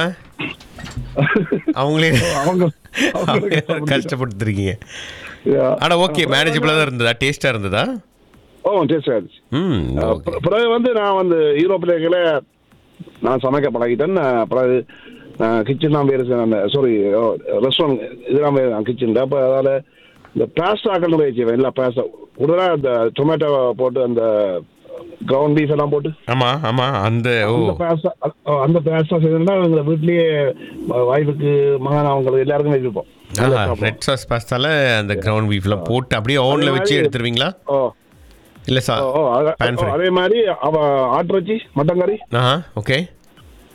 அவங்களே அவங்க அவங்களே கஷ்டப்படுத்துருக்கீங்க ஆனால் ஓகே மேனேஜபிளாக தான் இருந்ததா டேஸ்ட்டாக இருந்ததா ஓ டேஸ்ட் ஆயிடுச்சு ம் அஹ் ஓகே பிற- பிறகு வந்து நான் வந்து யூரோப்பில் இருக்கல நான் சமைக்க பழகிட்டேன் நான் பிறகு கிச்சன் தான் வேறு சாரி ரெஸ்டாரண்ட் இதெல்லாம் வேறு கிச்சன் அப்போ அதால் இந்த பாஸ்டாக்கள் நிறைய செய்வேன் எல்லா பாஸ்டா கூடுதலாக இந்த டொமேட்டோ போட்டு அந்த கிரவுண்ட் பீஃப் எல்லாம் போட்டு ஆமாம் ஆமாம் அந்த ஓ அந்த பாஸ்டா அந்த பாஸ்டா செய்யணும்னா எங்களை வீட்லேயே ஒய்ஃபுக்கு மகன் அவங்களுக்கு எல்லாருக்குமே வைப்போம் நல்லா சாப்பிடுவோம். ரெட் சாஸ் பாஸ்தால அந்த கிரவுண்ட் பீஃப்லாம் போட்டு அப்படியே ஓவனில் வச்சு மாதிரி- எடுத்துருவீங்களா ஓ இல்லை சா ஓ, ஓ, அத- Pan ஓ, fry. அதே மாதிரி அவ ஆட்டுறச்சி மட்டன் கறி ஆஹா ஓகே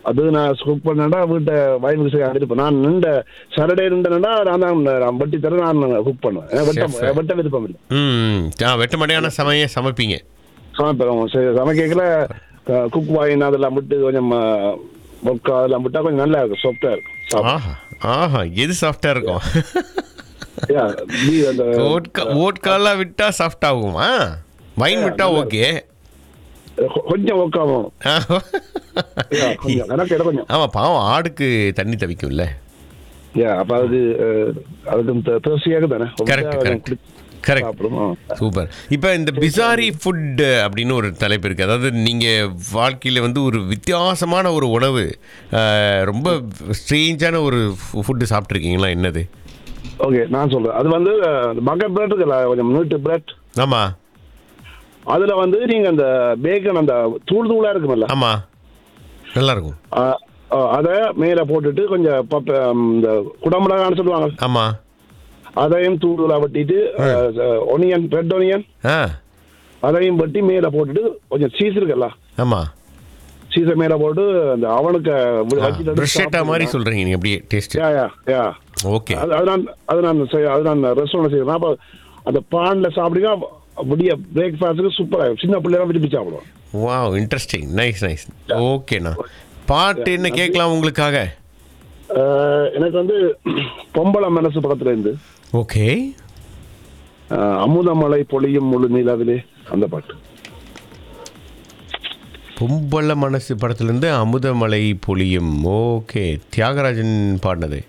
அது நான் குக் பண்ணா வீட்டை வயலுக்கு செய்ய இருப்பேன் நான் நின்ற சாட்டர்டே நின்றேன்னா நான் தான் நான் வெட்டி தர நான் குக் பண்ணுவேன் ஏன்னா வெட்ட Chef. வெட்ட விருப்பம் இல்லை ம் ஆ வெட்டமடையான சமைய சமைப்பீங்க சமைப்பேன் சரி, சமைக்கல குக் வாயின் அதெல்லாம் விட்டு கொஞ்சம் மொக்கா அதெல்லாம் விட்டா கொஞ்சம் நல்லா இருக்கும் சாஃப்டா இருக்கும் சாப்பிட. ஆஹா ஆஹா எது சாஃப்டா இருக்கும் Yeah, நீ அந்த ஓட்கா ஓட்காலாம் விட்டா சாஃப்ட் ஆகுமா வைன் விட்டா ஓகே கொ- கொஞ்சம் ஒக்காவும் கொஞ்சம் எனக்கு இடம் கொஞ்சம் ஆமா பாவம் ஆடுக்கு தண்ணி தவிக்கும்ல Yeah, அப்ப அது அஹ், அதுக்கு தேர்ச்சியாக தானே கரெக்ட் கரெக்ட் கரெக்ட் சாப்பிடும் சூப்பர் இப்போ இந்த பிசாரி ஃபுட் அப்படின்னு ஒரு தலைப்பு இருக்குது அதாவது நீங்கள் வாழ்க்கையில் வந்து ஒரு வித்தியாசமான ஒரு உணவு அஹ், ரொம்ப ஸ்ட்ரேஞ்சான ஒரு ஃபுட்டு சாப்பிட்ருக்கீங்களா என்னது ஓகே நான் சொல்றேன் அது வந்து பக்கெட் பிரெட் இருக்குல்ல கொஞ்சம் நீட்டு பிரெட் ஆமாம் அதுல வந்து நீங்க அந்த பேக்கன் அந்த தூள் தூளா இருக்குமல்ல ஆமாம் நல்லாயிருக்கும் அஹ், அஹ், அதை மேல போட்டுட்டு கொஞ்சம் பப்ப இந்த குடமிளகான்னு சொல்லுவாங்க ஆமாம் அதையும் தூள் தூளா வெட்டிட்டு ஒனியன் ரெட் ஒனியன் ஆ அதையும் வெட்டி மேல போட்டுட்டு கொஞ்சம் சீஸ் இருக்குல்ல ஆமாம் சீஸை மேல போட்டு அந்த அவனுக்கு வச்சுட்டு ப்ரெஷ்ஷேட்டா மாதிரி சொல்கிறீங்க நீங்கள் அப்படியே டேஸ்ட் யா யா யா ஓகே அது அது நான் அது நான் செய்ய அது நான் ரெஸ்டாரண்ட் செய்யறேன் அப்போ அந்த பானில் சாப்பிடுங்க அப்படியே பிரேக்ஃபாஸ்ட்டுக்கு சூப்பராக சின்ன பிள்ளைலாம் விரும்பி சாப்பிடுவோம் வாவ் இன்ட்ரெஸ்டிங் நைஸ் நைஸ் ஓகேண்ணா பாட்டு என்ன கேட்கலாம் உங்களுக்காக அஹ், எனக்கு வந்து பொம்பளை மனசு பக்கத்துல இருந்து ஓகே அஹ், அமுதமலை பொழியும் முழு நிலவிலே அந்த பாட்டு பொம்பள மனசு படத்துலேருந்து அமுதமலை பொழியும் ஓகே தியாகராஜன் பாடினது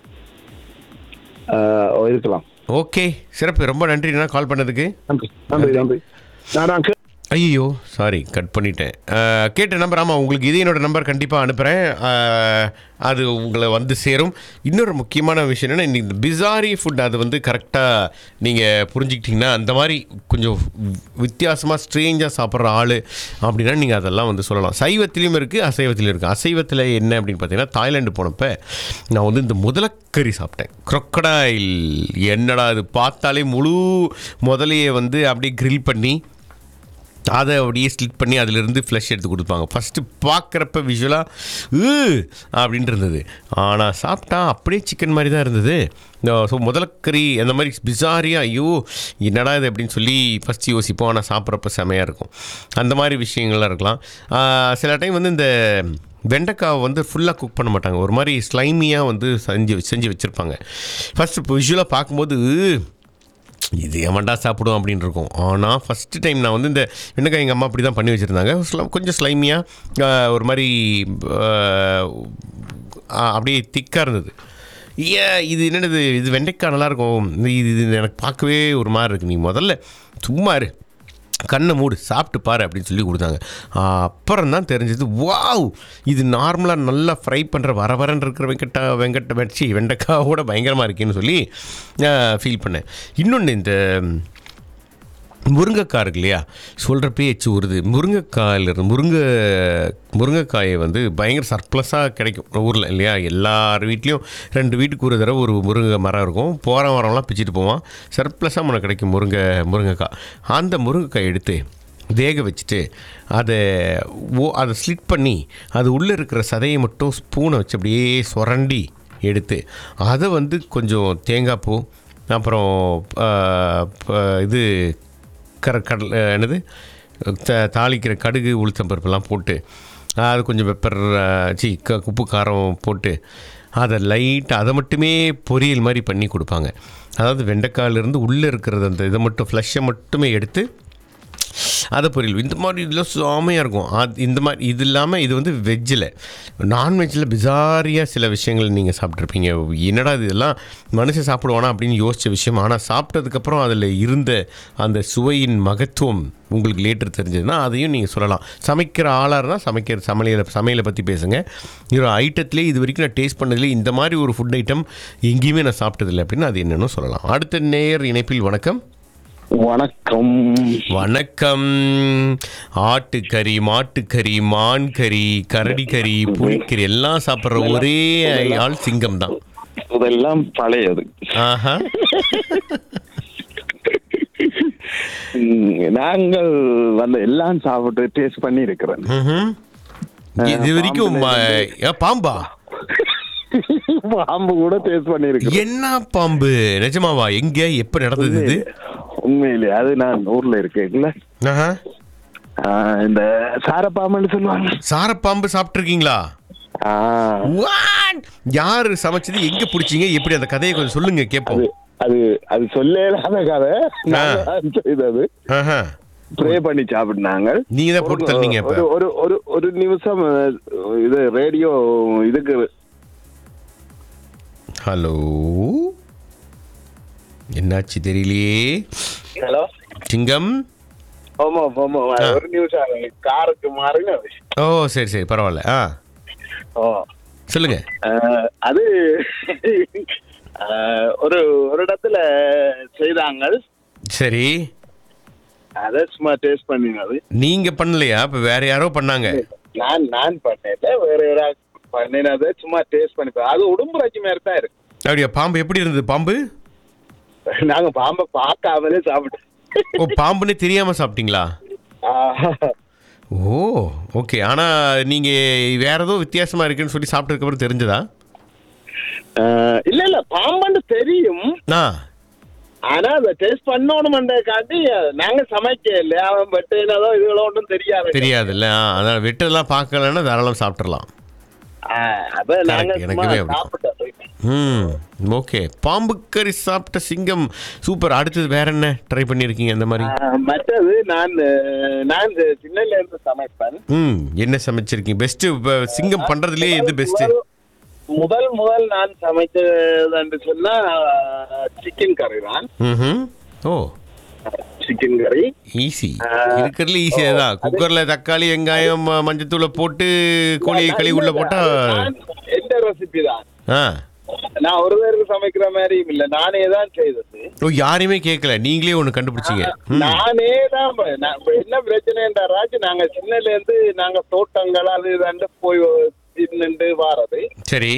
அஹ், இருக்கலாம் ஓகே சிறப்பு ரொம்ப நன்றிண்ணா கால் பண்ணதுக்கு நன்றி நன்றி நன்றி நான் நான் கே- ஐயோ சாரி கட் பண்ணிட்டேன் அஹ், கேட்ட நம்பர் ஆமாம் உங்களுக்கு இது என்னோட நம்பர் கண்டிப்பாக அனுப்புகிறேன் அது உங்களை வந்து சேரும் இன்னொரு முக்கியமான விஷயம் என்னென்னா இன்னைக்கு இந்த பிசாரி ஃபுட் அது வந்து கரெக்டாக நீங்கள் புரிஞ்சுக்கிட்டிங்கன்னா அந்த மாதிரி கொஞ்சம் வித்தியாசமாக ஸ்ட்ரேஞ்சாக சாப்பிட்ற ஆள் அப்படின்னா நீங்கள் அதெல்லாம் வந்து சொல்லலாம் சைவத்திலையும் இருக்குது அசைவத்திலையும் இருக்குது அசைவத்தில் என்ன அப்படின்னு பார்த்தீங்கன்னா தாய்லாந்து போனப்போ நான் வந்து இந்த முதலக்கறி சாப்பிட்டேன் crocodile என்னடா அது பார்த்தாலே முழு முதலையை வந்து அப்படியே grill பண்ணி அதை அப்படியே ஸ்லிட் பண்ணி அதிலிருந்து ஃப்ளஷ் எடுத்து கொடுப்பாங்க ஃபஸ்ட்டு பார்க்குறப்ப விஷுவலாக அப்படின்ட்டு இருந்தது ஆனால் சாப்பிட்டா அப்படியே சிக்கன் மாதிரி தான் இருந்தது ஸோ முதலக்கறி அந்த மாதிரி பிசாரியாக ஐயோ என்னடா இது அப்படின்னு சொல்லி ஃபஸ்ட்டு யோசிப்போம் ஆனால் சாப்பிட்றப்ப செமையாக இருக்கும் அந்த மாதிரி விஷயங்கள்லாம் இருக்கலாம் ஆஹ் சில டைம் வந்து இந்த வெண்டைக்காவை வந்து ஃபுல்லாக குக் பண்ண மாட்டாங்க ஒரு மாதிரி ஸ்லைமியாக வந்து செஞ்சு செஞ்சு வச்சுருப்பாங்க ஃபஸ்ட்டு விஷுவலாக பார்க்கும்போது இது எவன்டா சாப்பிடுவோம் அப்படின்னு இருக்கும் ஆனால் ஃபஸ்ட்டு டைம் நான் வந்து இந்த வெண்டைக்காய் எங்கள் அம்மா அப்படி தான் பண்ணி வச்சுருந்தாங்க ஸ்ல- கொஞ்சம் ஸ்லைமியாக ஒரு மாதிரி ஆஹ், ஆ, அப்படியே திக்காக இருந்தது ஏ இது என்னது இது வெண்டைக்காய் நல்லாயிருக்கும் இது இது எனக்கு பார்க்கவே ஒரு மாதிரி இருக்கு நீ முதல்ல சும்மா இரு கண்ணை மூடு சாப்பிட்டு பாரு அப்படின்னு சொல்லி கொடுத்தாங்க அப்புறம் தான் தெரிஞ்சது வாவ் இது நார்மலாக நல்லா ஃப்ரை பண்ணுற வர வரன்னு இருக்கிற வெங்கட்டா வெங்கட்ட வச்சு வெண்டைக்காவோட பயங்கரமாக இருக்கேன்னு சொல்லி ஃபீல் பண்ணேன் இன்னொன்று இந்த முருங்கைக்காய் இருக்கு இல்லையா சொல்கிறப்பே எச்சு வருது முருங்கைக்காயிலிருந்து முருங்கை முருங்கைக்காயை வந்து பயங்கர சர்ப்ளஸாக கிடைக்கும் ஊரில் இல்லையா எல்லார் வீட்லேயும் ரெண்டு வீட்டுக்கு ஒரு தடவை ஒரு முருங்கை மரம் இருக்கும் போகிற மரம்லாம் பிச்சுட்டு போவான் சர்ப்ளஸாக உனக்கு கிடைக்கும் முருங்கை முருங்கைக்காய் அந்த முருங்கைக்காய் எடுத்து வேக வச்சுட்டு அதை ஓ அதை ஸ்லிட் பண்ணி அது உள்ளே இருக்கிற சதையை மட்டும் ஸ்பூனை வச்சு அப்படியே சுரண்டி எடுத்து அதை வந்து கொஞ்சம் தேங்காய் பூ அப்புறம் ஆ, ப- இது கர கடல் என்னது த தாளிக்கிற கடுகு உளுத்தம்பருப்புலாம் போட்டு அது கொஞ்சம் பெப்பர் சி க உப்பு காரம் போட்டு அதை லைட்டாக அதை மட்டுமே பொரியல் மாதிரி பண்ணி கொடுப்பாங்க அதாவது வெண்டைக்காயிலிருந்து உள்ளே இருக்கிறது அந்த இதை மட்டும் ஃப்ளஷை மட்டுமே எடுத்து அதை பொரியல் இந்த மாதிரி இதில் செமையாக இருக்கும் அது இந்த மாதிரி இது இல்லாமல் இது வந்து வெஜ்ஜில் நான்வெஜ்ஜில் பிசாரியாக சில விஷயங்கள் நீங்கள் சாப்பிட்ருப்பீங்க என்னடா இது இதெல்லாம் மனுஷன் சாப்பிடுவானா அப்படின்னு யோசித்த விஷயம் ஆனால் சாப்பிட்டதுக்கப்புறம் அதில் இருந்த அந்த சுவையின் மகத்துவம் உங்களுக்கு லேட்டர் தெரிஞ்சதுன்னா அதையும் நீங்கள் சொல்லலாம் சமைக்கிற ஆளாக இருந்தால் சமைக்கிற சமையலை சமையலை பற்றி பேசுங்க ஒரு ஐட்டத்திலே இது வரைக்கும் நான் டேஸ்ட் பண்ணதில்லை இந்த மாதிரி ஒரு ஃபுட் ஐட்டம் எங்கேயுமே நான் சாப்பிட்டதில்லை அப்படின்னு அது என்னன்னு சொல்லலாம் அடுத்த நேயர் இணைப்பில் வணக்கம் வணக்கம் வணக்கம் ஆட்டுக்கறி மாட்டுக்கறி மான் கறி கரடி கறி புலிக்கறி எல்லாம் சாப்பிட்ற ஒரே ஆள் சிங்கம் தான் இதெல்லாம் பழையது ஆஹா ம், நாங்கள் வந்து எல்லாம் சாப்பிட்டு டேஸ்ட் பண்ணி இருக்கிறேன் ம்ஹும். இது வரைக்கும் ம- ஏ, பாம்பா பாம்பு கூட டேஸ்ட் பண்ணிருக்கு என்ன பாம்பு நிஜமாவா எங்க எப்ப நடந்தது இது உண்மையிலே அது நான் ஊர்ல இருக்கேன்ல ஆஹா. ஆஹ் இந்த சார பாம்புன்னு சொல்லுவாங்க சாரப்பாம்பு சாப்பிட்டுருக்கீங்களா ஆஹ் What? யாரு சமைச்சது எங்க பிடிச்சீங்க எப்படி அந்த கதையை கொஞ்சம் சொல்லுங்க கேட்போம் அது அது அது சொல்லலாத கதை நாங்க தான் செய்தது ஆஹா. ப்ரே பண்ணி சாப்பிட்டாங்க நீங்க தான் போட்டு தள்ளீங்க இப்ப ஒரு ஒரு ஒரு ஒரு நிமிஷம் அஹ், இது ரேடியோ இதுக்கு ஹலோ என்னாச்சு தெரியலையே ஹலோ சிங்கம் ஆமா ஆமா ஆ. ஒரு நிமிஷம் காருக்கு மாறினது ஓ சரி சரி பரவாயில்ல ஆ ஓ சொல்லுங்க அஹ், அது அஹ், ஒரு ஒரு இடத்துல செய்தாங்க சரி அதை சும்மா டேஸ்ட் பண்ணினது நீங்க பண்ணலையா இப்ப வேற யாரோ பண்ணாங்க நான் நான் பண்ணல வேற யாராவது பண்ணினதை சும்மா டேஸ்ட் பண்ணி பா- அது உடம்புராட்சி மாதிரி தான் இருக்கு அப்படியா பாம்பு எப்படி இருந்தது பாம்பு நாங்க பாம்பை பார்க்காமலே சாப்பிட்டோம் ஓ பாம்புன்னு தெரியாம சாப்பிட்டீங்களா ஆஹ். ஓ ஓகே ஆனா நீங்க வேற ஏதோ வித்தியாசமா இருக்குன்னு சொல்லி சாப்பிட்டதுக்கு அப்புறம் தெரிஞ்சதா அஹ், இல்ல இல்ல பாம்புன்னு தெரியும் ஆ ஆனா அதை டேஸ்ட் பண்ணணும்ன்ற காட்டி நாங்க சமைக்க இல்ல அவன் பட்டினதோ இதுகளோ ஒன்றும் தெரியாது தெரியாதுல்ல ஆ அதான் வெட்டெல்லாம் பார்க்கலன்னா தாராளம் சாப்பிட்றலாம் ஆஹ், அத நாங்க Correct, சும்மா எனக்குமே அப்படி. சாப்பிட்டோம் ம் ஓகே பாம்பு கறி சாப்பிட்ட சிங்கம் சூப்பர் அடுத்தது வேற என்ன ட்ரை பண்ணியிருக்கீங்க அந்த மாதிரி ஆஹ், மற்றது நான் அஹ், நான் சின்னல இருந்து சமைப்பேன் ம் என்ன சமைச்சிருக்கீங்க பெஸ்ட் சிங்கம் பண்றதுலயே எது பெஸ்ட் முதல்- முதல் முதல் நான் சமைச்சது என்று சொன்னா சிக்கன் கறி தான் ம் ஓ சிக்கன் கறி ஈஸி ஆ. இருக்கிறதுல ஈஸியா தான் குக்கர்ல தக்காளி வெங்காயம் ம- மஞ்சத்தூளை போட்டு கோழியை கழுவி உள்ள போட்டா நான் எந்த ரெசிபி தான் ஆ நான் ஒரு பேருக்கு சமைக்கிற மாதிரியும் இல்ல நானே தான் செய்தது ஓ யாரையுமே கேட்கல நீங்களே ஒன்று கண்டுபிடிச்சீங்க ம் நானே தான் ப- நான் இப்ப என்ன பிரச்சனைன்ற ராஜ் நாங்க சின்னல இருந்து நாங்க தோட்டங்கள் அது இதுன்னு போய் நின்று வாரது சரி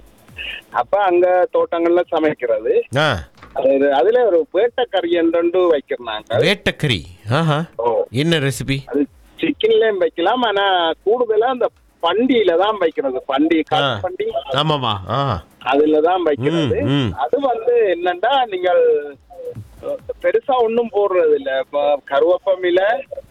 அப்ப அங்க தோட்டங்கள்ல சமைக்கிறது ஆ அது அதுல ஒரு வேட்டக்கறி என்று வைக்கிறாங்க வேட்டக்கறி ஆஹா ஓ என்ன ரெசிபி அது சிக்கன்லயும் வைக்கலாம் ஆனா கூடுதலா அந்த பண்டியில தான் வைக்கிறது பண்டி ஆ. காட்டு பண்டி ஆமாமா ஆ அதுல தான் வைக்கிறது ம், ம். அது வந்து என்னன்னா நீங்கள் அஹ், பெருசா ஒண்ணும் போடுறது இல்ல இப்ப கருவேப்பமில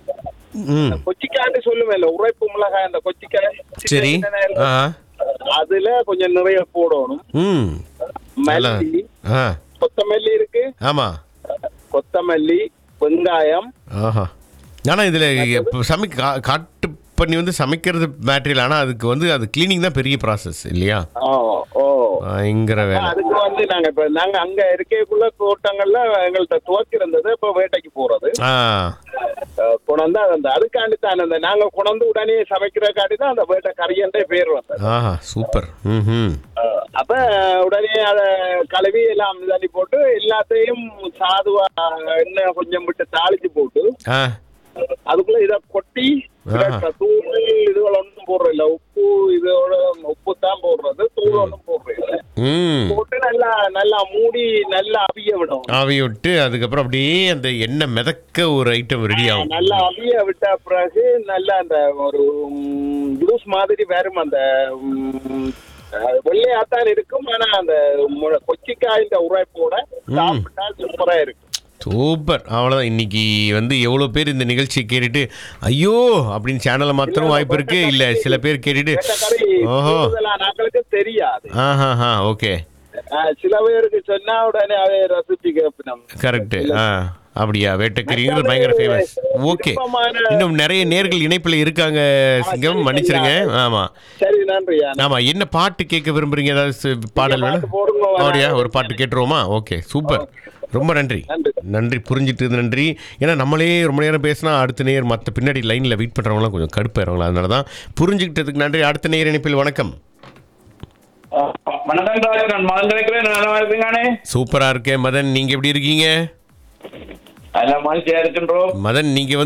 ம் கொச்சிக்காய்னு சொல்லுவேன் இல்ல உரைப்பு மிளகாய் அந்த கொச்சிக்காய் சரி சின்ன சின்ன ஆ அதுல கொஞ்சம் நிறைய போடணும் ம் நல்லா மல்லி ஆ கொத்தமல்லி இருக்கு ஆமா கொத்தமல்லி வெங்காயம் ஆஹா ஆனால் இதில் சமைக்க கா- காட்டு பண்ணி வந்து சமைக்கிறது மேட்டீரியல் ஆனால் அதுக்கு வந்து அது க்ளீனிங் தான் பெரிய ப்ராசஸ் இல்லையா ஓ ஓ பயங்கர வேலை அதுக்கு வந்து நாங்க இப்ப நாங்க அங்க இருக்கக்குள்ள தோட்டங்கள்ல எங்கள்கிட்ட துவக்கி இருந்தது இப்ப வேட்டைக்கு போறது ஆ அஹ், கொண்டாந்து அந்த அதுக்காண்டி தான் அந்த நாங்க கொண்டாந்து உடனே சமைக்கிறக்காண்டி தான் அந்த வேட்டை கரியன்றே பேர் வந்தது ஆஹா சூப்பர் ம் ம் அஹ், அப்ப உடனே அத கழுவி எல்லாம் தண்ணி போட்டு எல்லாத்தையும் சாதுவா எண்ணெய் கொஞ்சம் விட்டு தாளிச்சு போட்டு ஆ அதுக்குள்ள இத கொட்டி ஆஹா. தூள் இதுகள் ஒன்றும் போடுறது இல்ல உப்பு இதோட உப்பு தான் போடுறது தூள் ஒன்றும் போடுறது இல்ல ம் போட்டு நல்லா நல்லா மூடி நல்லா அவிய விடும் ஆவியை விட்டு அதுக்கப்புறம் அப்படியே அந்த எண்ணெய் மிதக்க ஒரு ஐட்டம் ரெடி ஆகும் நல்லா அவிய விட்ட பிறகு நல்லா அந்த ஒரு ஜூஸ் மாதிரி வரும் அந்த ம், அது வெள்ளையாத்தான் இருக்கும் ஆனா அந்த மு- கொச்சிக்காய் இந்த உரைப்போட சாப்பிட்டா சூப்பரா இருக்கும் சூப்பர் அவ்வளோதான் இன்னைக்கு வந்து எவ்வளோ பேர் இந்த நிகழ்ச்சியை கேட்டுட்டு ஐயோ அப்படின்னு சேனலை மாத்திரம் வாய்ப்பு இருக்கு இல்லை சில பேர் கேட்டுட்டு வேட்டைக்கறி ஓஹோ கூடுதலா நாட்களுக்கு தெரியாது ஆஹா ஹா ஓகே ஆஹ் சில பேருக்கு சொன்னா உடனே அதே ரெசிபி கேட்போம் கரெக்ட் ஆ அப்படியா வேட்டக்கறிங்கிறது பயங்கர ஃபேமஸ் ஓகே இன்னும் நிறைய நேர்கள் இணைப்பில் இருக்காங்க சிங்கம் மன்னிச்சிருங்க ஆமா சரி நன்றியா ஆமா என்ன பாட்டு கேட்க விரும்புறீங்க ஏதாவது சி- பாடல் வேணும் பாட்டு போடுங்க, வரேன். அப்படியா ஒரு பாட்டு கேட்டுருவோமா ஓகே சூப்பர் ரொம்ப நன்றி நன்றி. நன்றி புரிஞ்சிட்டு நன்றி ஏன்னா நம்மளே ரொம்ப நேரம் பேசினா அடுத்த நேர் மற்ற பின்னாடி லைனில் வெயிட் பண்ணுறவங்களாம் கொஞ்சம் கடுப்பாயிருவாங்களா அதனால தான் புரிஞ்சுக்கிட்டதுக்கு நன்றி அடுத்த நேர் இணைப்பில் வணக்கம் வணக்கம் ராஜ் நான் மகன் இருக்கிறேன் நல்லா இருக்குங்கானே சூப்பராக இருக்கேன் மதன் நீங்கள் எப்படி இருக்கீங்க நல்லா மகிழ்ச்சியா இருக்கின்றோம் மதன் நீங்கள்